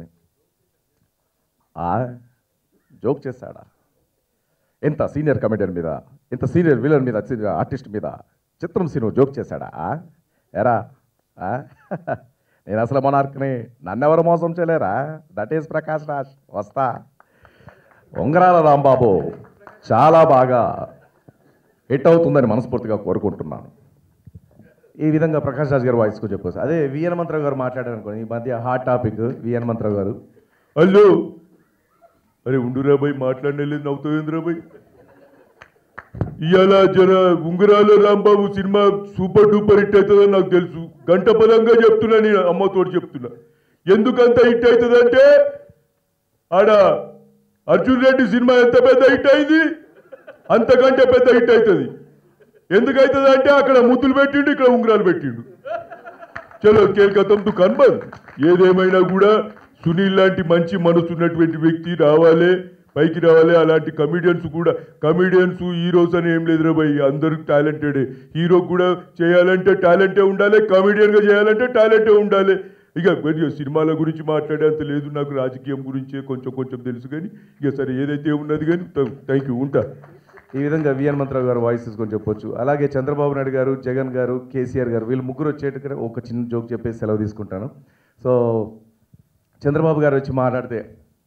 ఆ జోక్ చేస్తాడా ఎంత సీనియర్ కమెడియన్ మీద ఇంత సీనియర్ విలన్ మీద సీనియర్ ఆర్టిస్ట్ మీద చిత్రం సీను జోక్ చేశాడా ఆ? ఎరా ఆ? నేను అసలు మొనార్క్ని నన్నెవరు మోసం చేయలేరా దట్ ఈస్ ప్రకాష్ రాజ్ వస్తా ఉంగరాల రాంబాబు చాలా బాగా హిట్ అవుతుందని మనస్ఫూర్తిగా కోరుకుంటున్నాను ఈ విధంగా ప్రకాష్ రాజ్ గారు వాయిస్కు చెప్పొచ్చు అదే వి హనుమంతరావు గారు మాట్లాడారు అనుకోండి ఈ మధ్య హాట్ టాపిక్ వి హనుమంతరావు గారు హలో అరే ఉండురా బాయ్ మాట్లాడలేదు నవ్వుతావేంద్రా బాయ్ ఇవాళ జర Ungarala Rambabu cinema super duper hit అవుతుందని నాకు తెలుసు గంట పదంగా చెప్తున్నా నేను అమ్మతోటి చెప్తున్నా ఎందుకంత హిట్ అవుతుందంటే ఆడ అర్జున్ రెడ్డి సినిమా ఎంత పెద్ద హిట్ అయింది అంతకంటే పెద్ద హిట్ అవుతుంది ఎందుకు అవుతుంది అంటే అక్కడ ముద్దులు పెట్టిండు ఇక్కడ ఉంగరాలు పెట్టిండు చలో కేల్కతం దుకాన్ బంద్ ఏదేమైనా కూడా సునీల్ లాంటి మంచి మనసు ఉన్నటువంటి వ్యక్తి రావాలి పైకి రావాలి అలాంటి కమిడియన్స్ కూడా కమిడియన్స్ హీరోస్ అని ఏం లేదు భయ్ అందరూ టాలెంటెడ్ హీరో కూడా చేయాలంటే టాలెంటే ఉండాలి కమిడియన్గా చేయాలంటే టాలెంటే ఉండాలి ఇక కొద్దిగా సినిమాల గురించి మాట్లాడేంత లేదు నాకు రాజకీయం గురించే కొంచెం కొంచెం తెలుసు కానీ ఇక సరే ఏదైతే ఉన్నది కానీ థ్యాంక్ యూ ఉంటా ఈ విధంగా వి హనుమంతరావు గారు వాయిస్ తీసుకొని చెప్పొచ్చు అలాగే చంద్రబాబు నాయుడు గారు జగన్ గారు కేసీఆర్ గారు వీళ్ళు ముగ్గురు వచ్చేట్టుగా ఒక చిన్న జోక్ చెప్పేసి సెలవు తీసుకుంటాను సో చంద్రబాబు గారు వచ్చి మాట్లాడితే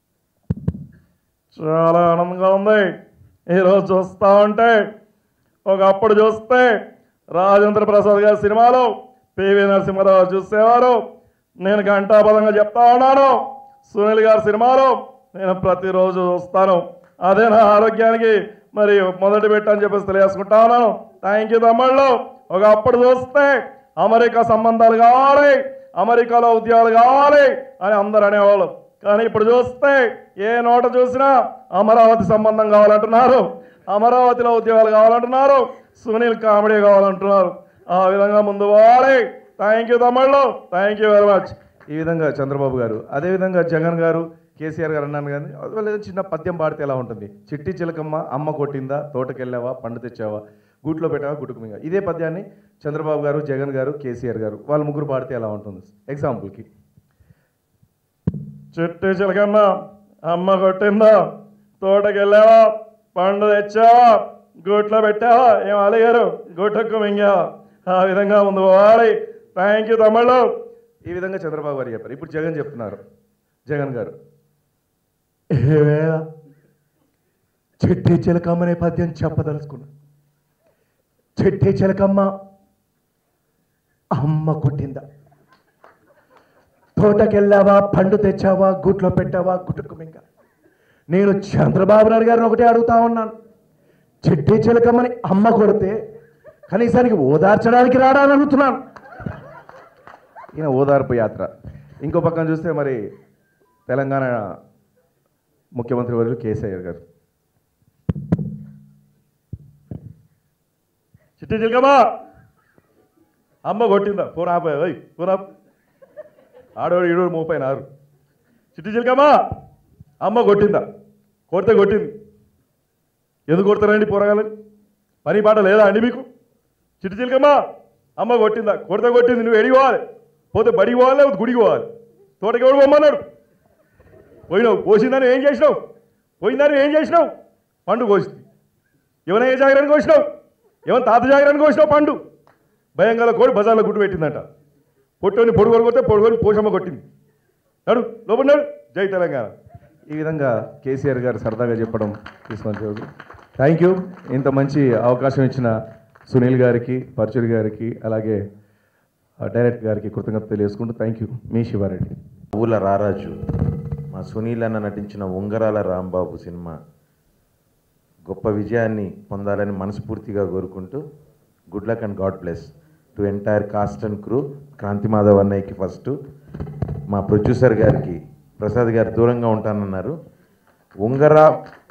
చాలా ఆనందంగా ఉంది ఈరోజు చూస్తూ ఉంటే ఒకప్పుడు చూస్తే రాజేంద్ర ప్రసాద్ గారి సినిమాలో పివి నరసింహారావు చూసేవారు నేను గంటాపదంగా చెప్తా ఉన్నాను సునీల్ గారి సినిమాలో నేను ప్రతిరోజు చూస్తాను అదే నా ఆరోగ్యానికి మరి మొదటి పెట్టని చెప్పేసి తెలియజేసుకుంటా ఉన్నాను థ్యాంక్ యూ తమ్ముళ్ళు ఒకప్పుడు చూస్తే అమెరికా సంబంధాలు కావాలి అమెరికాలో ఉద్యోగాలు కావాలి అని అందరు అనేవాళ్ళు కానీ ఇప్పుడు చూస్తే ఏ నోట చూసినా అమరావతి సంబంధం కావాలంటున్నారు అమరావతిలో ఉద్యోగాలు కావాలంటున్నారు సునీల్ కామెడీ కావాలంటున్నారు ఆ విధంగా ముందు పోవాలి థ్యాంక్ యూ తమ్ముళ్ళు థ్యాంక్ యూ వెరీ మచ్ ఈ విధంగా చంద్రబాబు గారు అదేవిధంగా జగన్ గారు కేసీఆర్ గారు అన్నాను కానీ అందువల్ల ఏదో చిన్న పద్యం పాడితే ఎలా ఉంటుంది చిట్టి చిలకమ్మ అమ్మ కొట్టిందా తోటకెళ్ళావా పండు తెచ్చావా గూట్లో పెట్టావా గుట్టుకు మింగా ఇదే పద్యాన్ని చంద్రబాబు గారు జగన్ గారు కేసీఆర్ గారు వాళ్ళ ముగ్గురు పాడితే ఎలా ఉంటుంది ఎగ్జాంపుల్కి చిట్టి చిలకమ్మ అమ్మ కొట్టిందా తోటకెళ్ళావా పండు తెచ్చావా గూట్లో పెట్టావా ఏం అలిగారు గుట్టకు మింగావా ఆ విధంగా ముందు పోవాలి థ్యాంక్ యూ తమ్ముళ్ళు ఈ విధంగా చంద్రబాబు గారు చెప్పారు ఇప్పుడు జగన్ చెప్తున్నారు జగన్ గారు ఏవేళ చెట్టి చిలకమ్మ అనే పద్యం చెప్పదలుచుకున్నా చెట్టి చిలకమ్మ అమ్మ కొట్టిందా తోటకెళ్ళావా పండు తెచ్చావా గుట్లో పెట్టావా గుట్టుకు మింగ నేను చంద్రబాబు నాయుడు గారిని ఒకటే అడుగుతా ఉన్నాను చెట్టి చిలకమ్మని అమ్మ కొడితే కనీసానికి ఓదార్చడానికి రాడా అని అడుగుతున్నాను ఈయన ఓదార్పు యాత్ర ఇంకో పక్కన చూస్తే మరి తెలంగాణ ముఖ్యమంత్రి వర్యులు కేసీఆర్ గారు చిట్టి చిలకమ్మా అమ్మ కొట్టిందా ఫోన్ ఆపా ఓయ్ ఫోన్ ఆపు ఆడోడు ఈడోడు ముప్పై ఆరు చిట్టి చిలకమ్మా అమ్మ కొట్టిందా కొడితే కొట్టింది ఎందుకు కొడతారండి పోరగాలని పని పాట లేదా అండి మీకు చిట్టి చిలకమ్మా అమ్మ కొట్టిందా కొడితే కొట్టింది నువ్వు ఎడిగి పోవాలి పోతే బడికి పోవాలి లేకపోతే గుడికి పోవాలి తోటకి ఎవడు పొమ్మన్నాడు పోయినావు పోసిందని ఏం చేసినావు పోయిందని ఏం చేసినావు పండు కోసింది ఏమైనా ఏ జాగ్రత్తని కోసినావు ఏమైనా తాత జాగ్రత్తని కోసినావు పండు భయంగా కోడి బజార్లో గుడ్డు పెట్టిందట పొట్టుని పొడుగోలు కొడితే పొడుగోని పోషమ్మ కొట్టింది నడు లోపల నడు జై తెలంగాణ ఈ విధంగా కేసీఆర్ గారు సరదాగా చెప్పడం తీసుకొని థ్యాంక్ యూ ఇంత మంచి అవకాశం ఇచ్చిన సునీల్ గారికి పరచుడి గారికి అలాగే ఆ, డైరెక్టర్ గారికి కృతజ్ఞత తెలియజేసుకుంటూ థ్యాంక్ యూ మీ శివారెడ్డి ఊల రారాజు మా సునీల్ అన్న నటించిన ఉంగరాల రాంబాబు సినిమా గొప్ప విజయాన్ని పొందాలని మనస్ఫూర్తిగా కోరుకుంటూ good luck and God bless to entire cast and crew Kranthi Madhav అన్నయ్యకి ఫస్ట్ మా ప్రొడ్యూసర్ గారికి ప్రసాద్ గారు దూరంగా ఉంటానన్నారు ఉంగరా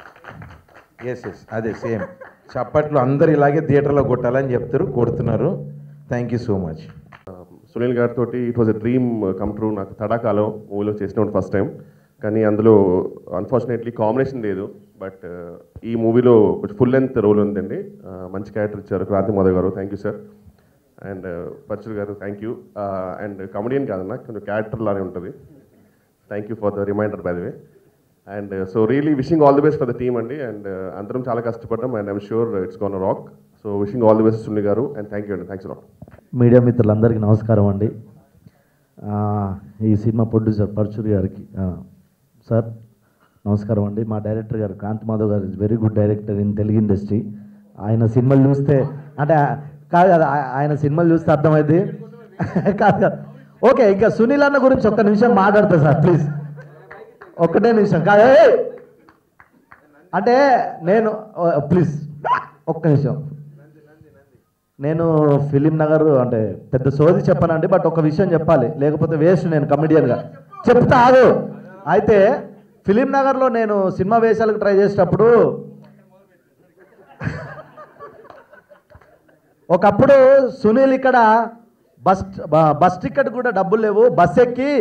ఎస్ ఎస్ అదే సేమ్ చప్పట్లు అందరు ఇలాగే థియేటర్లో కొట్టాలని చెప్తారు కొడుతున్నారు thank you so much Sunil గారితో it was a dream come true నాకు తడాకాలో మూవీలో చేసినప్పుడు ఫస్ట్ టైం కానీ అందులో అన్ఫార్చునేట్లీ కాంబినేషన్ లేదు బట్ ఈ మూవీలో కొంచెం ఫుల్ లెంత్ రోల్ ఉందండి Uh, మంచి క్యారెక్టర్ ఇచ్చారు Kranthi Madhav garu thank you sir and పర్చుల్ garu thank you and comedian కాదన్న కొంచెం క్యారెక్టర్ లానే ఉంటుంది thank you for the reminder by the way and so really wishing all the best for the team అండి అండ్ అందరం చాలా కష్టపడ్డాం and I'm sure it's gonna rock so wishing all the best Sunil garu and thank you అండి థ్యాంక్స్ రాక్ మీడియా మిత్రులందరికీ నమస్కారం అండి ఆ, ఈ సినిమా ప్రొడ్యూసర్ పరచూరి గారికి ఆ, సార్ నమస్కారం అండి మా డైరెక్టర్ గారు Kranthi Madhav garu is very good director in Telugu industry ఆయన సినిమాలు చూస్తే అంటే కాదు కదా ఆ- ఆయన సినిమాలు చూస్తే అర్థమైంది కాదు కాదు ఓకే ఇంకా సునీల్ అన్న గురించి ఒక్క నిమిషం మాట్లాడతా సార్ ప్లీజ్ ఒక్కటే నిమిషం కాదు ఏయ్! అంటే నేను ప్లీజ్ ఒక్క నిమిషం నేను ఫిలిం నగర్ అంటే పెద్ద సోది చెప్పనండి బట్ ఒక విషయం చెప్పాలి లేకపోతే వేస్ట్ నేను కమెడియన్గా చెప్తా ఆగు అయితే ఫిలిం నగర్లో నేను సినిమా వేషాలకు ట్రై చేసేటప్పుడు ఒకప్పుడు సునీల్ ఇక్కడ బస్ బ- బస్ టికెట్ కూడా డబ్బులు లేవు బస్ ఎక్కి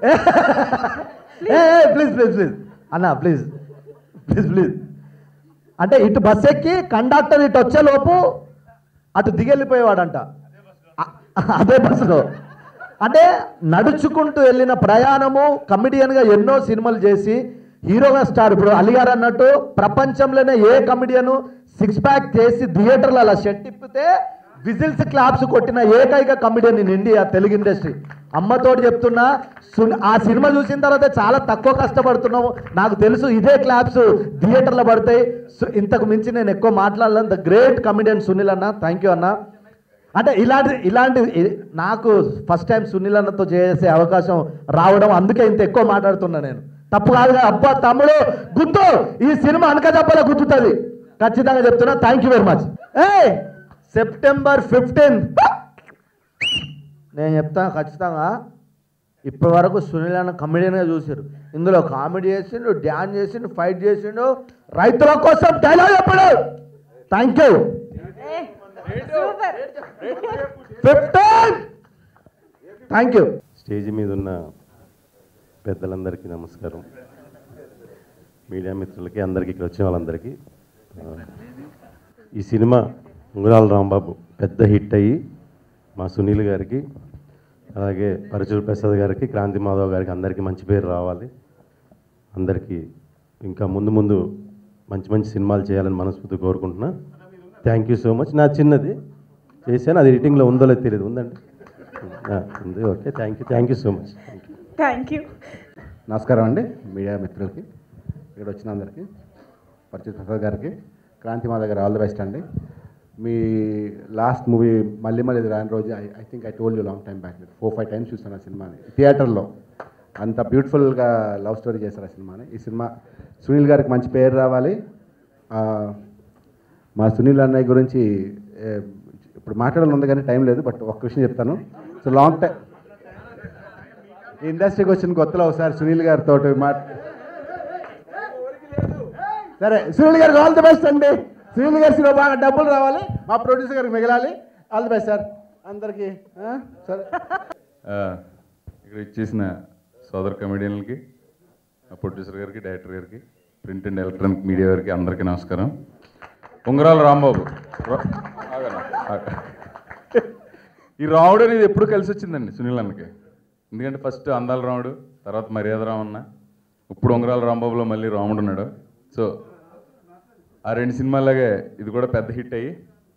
ప్లీజ్ ప్లీజ్ ప్లీజ్ అన్న ప్లీజ్ ప్లీజ్ ప్లీజ్ అంటే ఇటు బస్ ఎక్కి కండక్టర్ ఇటు వచ్చేలోపు అటు దిగెళ్ళిపోయేవాడంట అ- అదే బస్సులో అంటే నడుచుకుంటూ వెళ్ళిన ప్రయాణము కమిడియన్గా ఎన్నో సినిమాలు చేసి హీరోగా స్టార్ ఇప్పుడు అలిగారు అన్నట్టు ప్రపంచంలోనే ఏ కమిడియన్ సిక్స్ ప్యాక్ చేసి థియేటర్లో అలా షెట్ తిప్పితే విజిల్స్ క్లాప్స్ కొట్టిన ఏకైక comedian in India Telugu industry అమ్మతోటి చెప్తున్నా సున్- ఆ సినిమా చూసిన తర్వాత చాలా తక్కువ కష్టపడుతున్నాము నాకు తెలుసు ఇదే క్లాప్స్ థియేటర్లో పడతాయి సో ఇంతకు మించి నేను ఎక్కువ మాట్లాడలేను ద గ్రేట్ కమిడియన్ సునీల్ అన్న థ్యాంక్ యూ అన్న అంటే ఇలాంటి ఇలాంటి ఇ- నాకు ఫస్ట్ టైం సునీల్ అన్నతో చేసే అవకాశం రావడం అందుకే ఇంత ఎక్కువ మాట్లాడుతున్నా నేను తప్పు కాదు కదా అబ్బా తమ్ముడు గుర్తు ఈ సినిమా అనకదబ్బలా గుర్తుతుంది ఖచ్చితంగా చెప్తున్నా థ్యాంక్ యూ వెరీ మచ్ ఏ సెప్టెంబర్ ఫిఫ్టీన్ నేను చెప్తాను ఖచ్చితంగా ఇప్పటి వరకు సునీల్ అన్న కమెడియన్గా చూసారు ఇందులో కామెడీ చేసిండు డ్యాన్స్ చేసిండు ఫైట్ చేసిండు రైతుల కోసం డైలాగ్ చెప్పాడు thank you super fifteen thank you stage మీద ఉన్న పెద్దలందరికీ నమస్కారం మీడియా మిత్రులకి అందరికీ ఇక్కడ వచ్చిన వాళ్ళందరికీ ఆ, ఈ సినిమా ఉంగరాల రాంబాబు పెద్ద హిట్ అయ్యి మా సునీల్ గారికి అలాగే పరచూరు ప్రసాద్ గారికి క్రాంతి మాధవ్ గారికి అందరికీ మంచి పేరు రావాలి అందరికీ ఇంకా ముందు ముందు మంచి మంచి సినిమాలు చేయాలని మనస్ఫూర్తి కోరుకుంటున్నా థ్యాంక్ యూ సో మచ్ నా చిన్నది చేశాను అది ఎడిటింగ్లో ఉందో లేదో తెలియదు ఉందండి ఆ, ఉంది okay thank you thank you so much thank you నమస్కారం అండి మీడియా మిత్రులకి ఇక్కడ వచ్చిన అందరికీ పరిచిత్ ప్రసాద్ గారికి క్రాంతి మాధవ్ గారు ఆల్ ది బెస్ట్ అండి మీ లాస్ట్ మూవీ మళ్ళీ మళ్ళీ ఇది రాని రోజు I I think I told you long time back four five times చూసాను ఆ సినిమాని థియేటర్లో అంత బ్యూటిఫుల్గా లవ్ స్టోరీ చేశారు ఆ సినిమాని ఈ సినిమా సునీల్ గారికి మంచి పేరు రావాలి ఆ, మా సునీల్ అన్నయ్య గురించి ఏ, ఇప్పుడు మాట్లాడాలని ఉంది కానీ టైం లేదు బట్ ఒక్క విషయం చెప్తాను సో లాంగ్ టైం ఈ ఇండస్ట్రీకి వచ్చిన కొత్తలో ఒకసారి సునీల్ గారితో మా సరే సునీల్ గారికి ఆల్ ది బెస్ట్ అండి సునీల్ గారి సినిమా బాగా డబ్బులు రావాలి మా ప్రొడ్యూసర్ గారికి మిగలాలి ఆల్ ది బెస్ట్ సార్ అందరికీ ఆ? సరే ఆ, ఇక్కడ ఇచ్చేసిన సోదర కమెడియన్లకి ఆ ప్రొడ్యూసర్ గారికి డైరెక్టర్ గారికి ప్రింట్ అండ్ ఎలక్ట్రానిక్ మీడియా గారికి అందరికీ నమస్కారం ఉంగరాల రాంబాబు రా- ఆగనా? ఆగ. ఈ రాముడు అనేది ఎప్పుడు కలిసి వచ్చిందండి సునీల్ అన్నకి ఎందుకంటే ఫస్ట్ అందాల రాముడు తర్వాత మర్యాద రామన్న ఇప్పుడు ఉంగరాల రాంబాబులో మళ్ళీ రాముడు ఉన్నాడు సో ఆ రెండు సినిమాలాగే ఇది కూడా పెద్ద హిట్ అయ్యి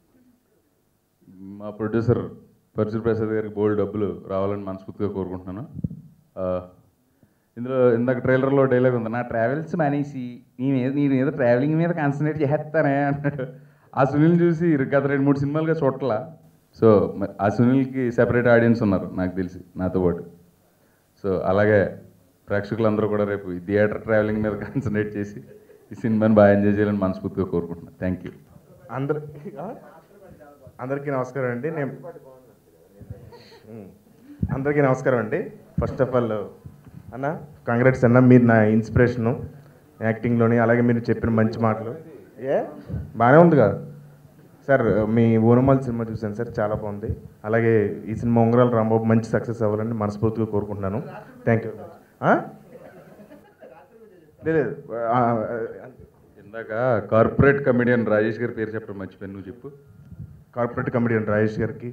మా ప్రొడ్యూసర్ పరశుర్ ప్రసాద్ గారికి బోల్డ్ డబ్బులు రావాలని మనస్ఫూర్తిగా కోరుకుంటున్నాను ఆ, ఇందులో ఇందాక ట్రైలర్లో డైలాగ్ ఉంది నా ట్రావెల్స్ మానేసి నీ మీద నీ మీద ట్రావెలింగ్ మీద కాన్సన్ట్రేట్ చేస్తానే అన్నాడు ఆ సునీల్ చూసి గత రెండు మూడు సినిమాలుగా చూడట్లా సో మ- ఆ సునీల్కి సెపరేట్ ఆడియన్స్ ఉన్నారు నాకు తెలిసి నాతో పాటు సో అలాగే ప్రేక్షకులందరూ కూడా రేపు ఈ థియేటర్ ట్రావెలింగ్ మీద కాన్సన్ట్రేట్ చేసి ఈ సినిమాని బాగా ఎంజాయ్ చేయాలని మనస్ఫూర్తిగా కోరుకుంటున్నాను థ్యాంక్ యూ అందరి అందరికీ నమస్కారం అండి నేను ఉమ్. అందరికీ నమస్కారం అండి ఫస్ట్ ఆఫ్ ఆల్ అన్న కంగ్రాట్స్ అన్న మీరు నా ఇన్స్పిరేషను యాక్టింగ్లోని అలాగే మీరు చెప్పిన మంచి మాటలు ఏ బాగానే ఉంది కదా సార్ మీ ఓనమాల్ సినిమా చూశాను సార్ చాలా బాగుంది అలాగే ఈ సినిమా ఉంగరాలు రాంబాబు మంచి సక్సెస్ అవ్వాలని మనస్ఫూర్తిగా కోరుకుంటున్నాను థ్యాంక్ యూ లేదు ఆ, ఆ, ఇందాక కార్పొరేట్ కమెడియన్ రాజేష్ గారి పేరు చెప్పడం మర్చిపోయాను నువ్వు చెప్పు కార్పొరేట్ కమెడియన్ రాజేష్ గారికి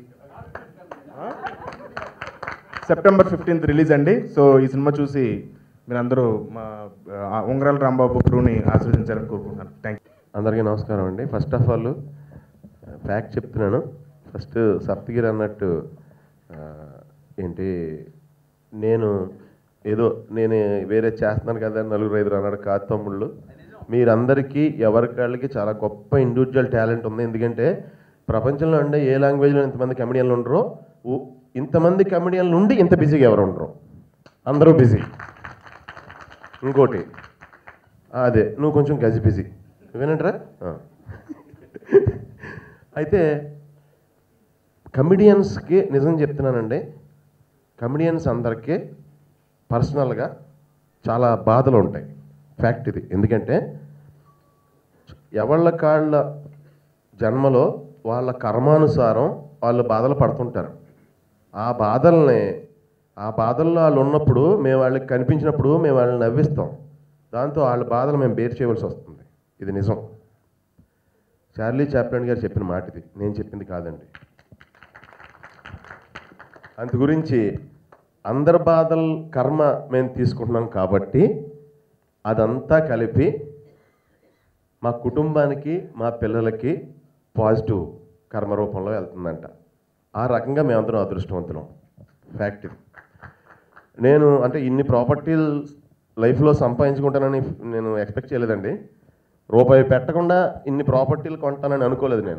సెప్టెంబర్ ఫిఫ్టీన్త్ రిలీజ్ అండి సో ఈ సినిమా చూసి మీరందరూ మా ఆ, ఉంగరాల రాంబాబు క్రూని ఆస్వాదించాలని కోరుకుంటున్నాను థ్యాంక్ యూ అందరికీ నమస్కారం అండి ఫస్ట్ ఆఫ్ ఆల్ ఫ్యాక్ట్ చెప్తున్నాను ఫస్ట్ సప్తగిరి అన్నట్టు ఆ, ఏంటి నేను ఏదో నేను వేరే చేస్తున్నాను కదా అని నలుగురు ఐదుగురు అన్నాడు కాదు తమ్ముళ్ళు మీరందరికీ ఎవరికాళ్ళకి చాలా గొప్ప ఇండివిజువల్ టాలెంట్ ఉంది ఎందుకంటే ప్రపంచంలో ఉండే ఏ లాంగ్వేజ్లో ఇంతమంది కమెడియన్లు ఉండరో ఉ- ఇంతమంది కమెడియన్లు ఉండి ఇంత బిజీగా ఎవరు ఉండరు అందరూ బిజీ ఇంకోటి అదే నువ్వు కొంచెం గజి బిజీ వినంటరా అయితే కమిడియన్స్కి నిజం చెప్తున్నానండి కమిడియన్స్ అందరికీ పర్సనల్గా చాలా బాధలు ఉంటాయి ఫ్యాక్ట్ ఇది ఎందుకంటే ఎవళ్ళ కాళ్ళ జన్మలో వాళ్ళ కర్మానుసారం వాళ్ళు బాధలు పడుతుంటారు ఆ బాధల్ని ఆ బాధల్లో వాళ్ళు ఉన్నప్పుడు మేము వాళ్ళకి కనిపించినప్పుడు మేము వాళ్ళని నవ్విస్తాం దాంతో వాళ్ళ బాధలు మేము బేర్ చేయవలసి వస్తుంది ఇది నిజం చార్లీ చాప్లన్ గారు చెప్పిన మాట ఇది నేను చెప్పింది కాదండి అందు గురించి అందరి బాధల కర్మ మేము తీసుకుంటున్నాం కాబట్టి అదంతా కలిపి మా కుటుంబానికి మా పిల్లలకి పాజిటివ్ కర్మ రూపంలో వెళ్తుందంట ఆ రకంగా మేమందరం అదృష్టవంతులం ఫ్యాక్ట్ ఇది నేను అంటే ఇన్ని ప్రాపర్టీలు లైఫ్లో సంపాదించుకుంటానని నేను ఎక్స్పెక్ట్ చేయలేదండి రూపాయి పెట్టకుండా ఇన్ని ప్రాపర్టీలు కొంటానని అనుకోలేదు నేను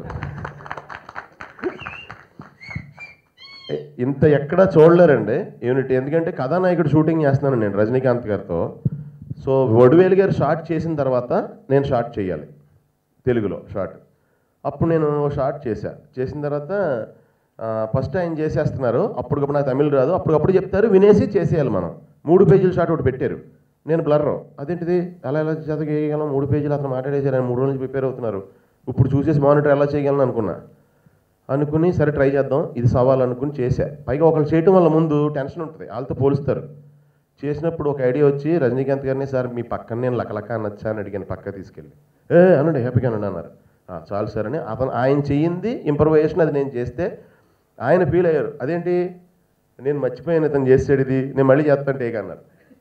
ఎ- ఇంత ఎక్కడా చూడలేరండి యూనిట్ ఎందుకంటే కథానాయకుడు షూటింగ్ చేస్తున్నాను నేను రజనీకాంత్ గారితో సో వడివేలు గారు షార్ట్ చేసిన తర్వాత నేను షార్ట్ చేయాలి తెలుగులో షార్ట్ అప్పుడు నేను షార్ట్ చేశా చేసిన తర్వాత ఫస్ట్ ఆయన చేసేస్తున్నారు అప్పటికప్పుడు నాకు తమిళ్ రాదు అప్పటికప్పుడు చెప్తారు వినేసి చేసేయాలి మనం మూడు పేజీల షార్ట్ ఒకటి పెట్టారు నేను బ్లర్ అదేంటిది అలా ఎలా చదవగలం మూడు పేజీలు అతను మాట్లాడేసారు ఆయన మూడు రోజులు ప్రిపేర్ అవుతున్నారు ఇప్పుడు చూసేసి మానిటర్ ఎలా చేయగలను అనుకున్నా అనుకుని సరే ట్రై చేద్దాం ఇది సవాల్ అనుకుని చేశా పైగా ఒకళ్ళు చేయటం వల్ల ముందు టెన్షన్ ఉంటుంది వాళ్ళతో పోలుస్తారు చేసినప్పుడు ఒక ఐడియా వచ్చి రజనీకాంత్ గారిని సార్ మీ పక్కన నేను లకలక అనొచ్చా అని అడిగాను పక్క తీసుకెళ్ళి ఏ అనండి హ్యాపీగా అనండి అన్నారు "ఆ, చాలు సార్ అని అతను ఆయన చెయ్యింది ఇంప్రవైజేషన్ అది నేను చేస్తే ఆయన ఫీల్ అయ్యారు అదేంటి నేను మర్చిపోయాను ఇతను చేసాడు ఇది నేను మళ్ళీ చేస్తాను టేక్ అన్నారు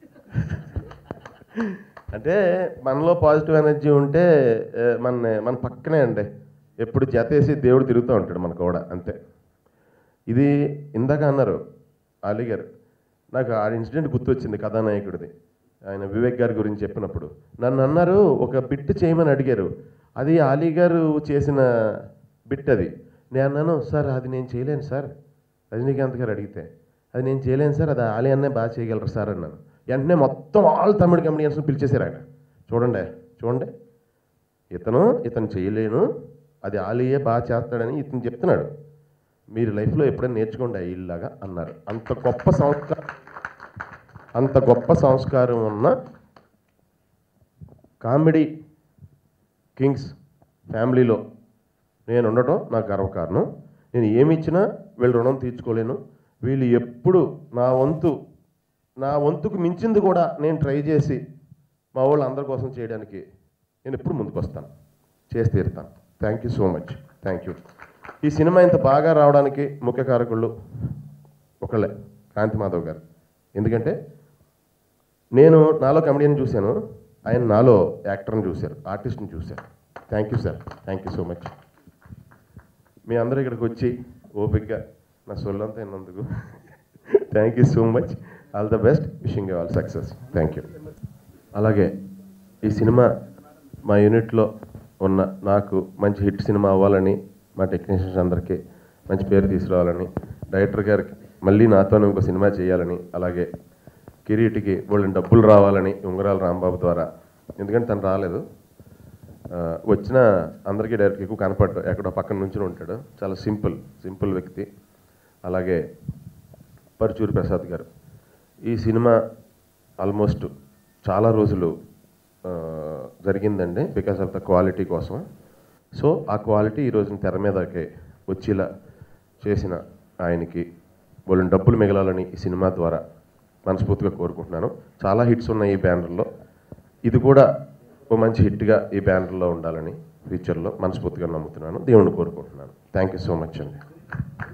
అంటే మనలో పాజిటివ్ ఎనర్జీ ఉంటే ఏ, మన మన పక్కనే అండి ఎప్పుడు జతేసి దేవుడు తిరుగుతూ ఉంటాడు మనకు కూడా అంతే ఇది ఇందాక అన్నారు అలీ గారు నాకు ఆ ఇన్సిడెంట్ గుర్తొచ్చింది కథానాయకుడిది ఆయన వివేక్ గారి గురించి చెప్పినప్పుడు నన్ను అన్నారు ఒక బిట్ చేయమని అడిగారు అది అలీ గారు చేసిన బిట్ అది నేను అన్నాను సార్ అది నేను చేయలేను సార్ రజనీకాంత్ గారు అడిగితే అది నేను చేయలేను సార్ అది ఆలీ అన్నే బాగా చేయగలరు సార్ అన్నాను వెంటనే మొత్తం ఆల్ తమిళ కమెడియన్స్ని పిలిచేశారు ఆయన చూడండి చూడండి ఇతను ఇతను చేయలేను అది ఆలీయే బాగా చేస్తాడని ఇతను చెప్తున్నాడు మీరు లైఫ్లో ఎప్పుడైనా నేర్చుకోండి ఇల్లాగా అన్నారు అంత గొప్ప సంస్కారం అంత గొప్ప సంస్కారం ఉన్న కామెడీ కింగ్స్ ఫ్యామిలీలో నేను ఉండటం నాకు గర్వకారణం నేను ఏమి ఇచ్చినా వీళ్ళు రుణం తీర్చుకోలేను వీళ్ళు ఎప్పుడు నా వంతు నా వంతుకు మించింది కూడా నేను ట్రై చేసి మా వాళ్ళు అందరి కోసం చేయడానికి నేను ఎప్పుడు ముందుకు వస్తాను చేసి తీరుతాను thank you so much thank you ఈ సినిమా ఇంత బాగా రావడానికి ముఖ్య కారకుళ్ళు ఒకళ్ళే కాంతి మాధవ్ గారు ఎందుకంటే నేను నాలో కమెడియన్ చూశాను ఆయన నాలో యాక్టర్ని చూశారు ఆర్టిస్ట్ని చూశారు thank you sir thank you so much మీ అందరూ ఇక్కడికి వచ్చి ఓపిక్గా నా సొల్లంతా విన్నందుకు thank you so much all the best wishing you all success thank you అలాగే ఈ సినిమా మా యూనిట్లో ఉన్న నాకు మంచి హిట్ సినిమా అవ్వాలని మా టెక్నీషియన్స్ అందరికీ మంచి పేరు తీసుకురావాలని డైరెక్టర్ గారికి మళ్ళీ నాతోనే ఇంకో సినిమా చేయాలని అలాగే కిరీటికి వాళ్ళని డబ్బులు రావాలని ఉంగరాల రాంబాబు ద్వారా ఎందుకంటే తను రాలేదు ఆ, వచ్చిన అందరికీ డైరెక్ట్ ఎక్కువ కనపడ్డు ఎక్కడో పక్కన నుంచి ఉంటాడు చాలా సింపుల్ సింపుల్ వ్యక్తి అలాగే పరుచూరి ప్రసాద్ గారు ఈ సినిమా ఆల్మోస్ట్ చాలా రోజులు ఆ, జరిగిందండి బికాస్ ఆఫ్ ద క్వాలిటీ కోసం సో ఆ క్వాలిటీ ఈ రోజున తెర మీదకి వచ్చేలా చేసిన ఆయనకి వాళ్ళని డబ్బులు మిగలాలని ఈ సినిమా ద్వారా మనస్ఫూర్తిగా కోరుకుంటున్నాను చాలా హిట్స్ ఉన్నాయి ఈ బ్యానర్లో ఇది కూడా ఓ మంచి హిట్గా ఈ బ్యానర్లో ఉండాలని ఫ్యూచర్లో మనస్ఫూర్తిగా నమ్ముతున్నాను దేవుణ్ణి కోరుకుంటున్నాను థ్యాంక్ యూ సో మచ్ అండి